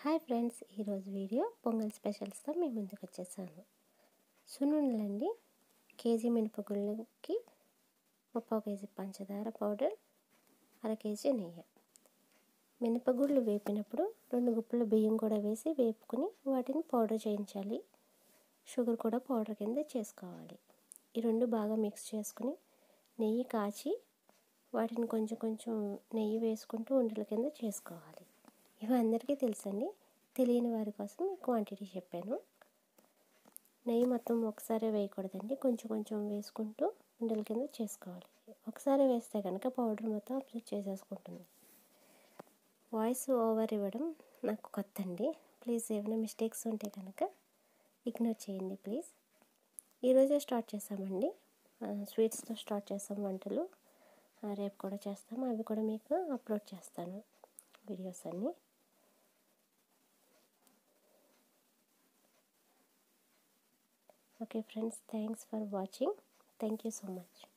hi friends ఈరోజు video Pongal స్పెషల్స్తో మీ ముందుకు వచ్చేసాను సున్నుండలండి కేజీ మినపగుళ్ళకి ముప్పై కేజీ పంచదార పౌడర్ అర కేజీ నెయ్యి మినపగుళ్ళు వేపినప్పుడు రెండు గుప్పలు బియ్యం కూడా వేసి వేపుకుని వాటిని పౌడర్ చేయించాలి షుగర్ కూడా పౌడర్ కింద చేసుకోవాలి ఈ రెండు బాగా మిక్స్ చేసుకుని నెయ్యి కాచి వాటిని కొంచెం కొంచెం నెయ్యి వేసుకుంటూ ఉండల కింద చేసుకోవాలి ఇవి అందరికీ తెలుసండి తెలియని వారి కోసం ఈ క్వాంటిటీ చెప్పాను నెయ్యి మొత్తం ఒకసారి వేయకూడదండి కొంచెం కొంచెం వేసుకుంటూ ఉండల కింద చేసుకోవాలి ఒకసారి వేస్తే కనుక పౌడర్ మొత్తం అబ్జర్వ్ చేసేసుకుంటుంది వాయిస్ ఓవర్ ఇవ్వడం నాకు కొత్త అండి ప్లీజ్ ఏమైనా మిస్టేక్స్ ఉంటే కనుక ఇగ్నోర్ చేయండి ప్లీజ్ ఈరోజే స్టార్ట్ చేసామండి స్వీట్స్తో స్టార్ట్ చేసాం వంటలు రేపు కూడా చేస్తాము అవి కూడా మీకు అప్లోడ్ చేస్తాను వీడియోస్ అన్నీ okay friends thanks for watching thank you so much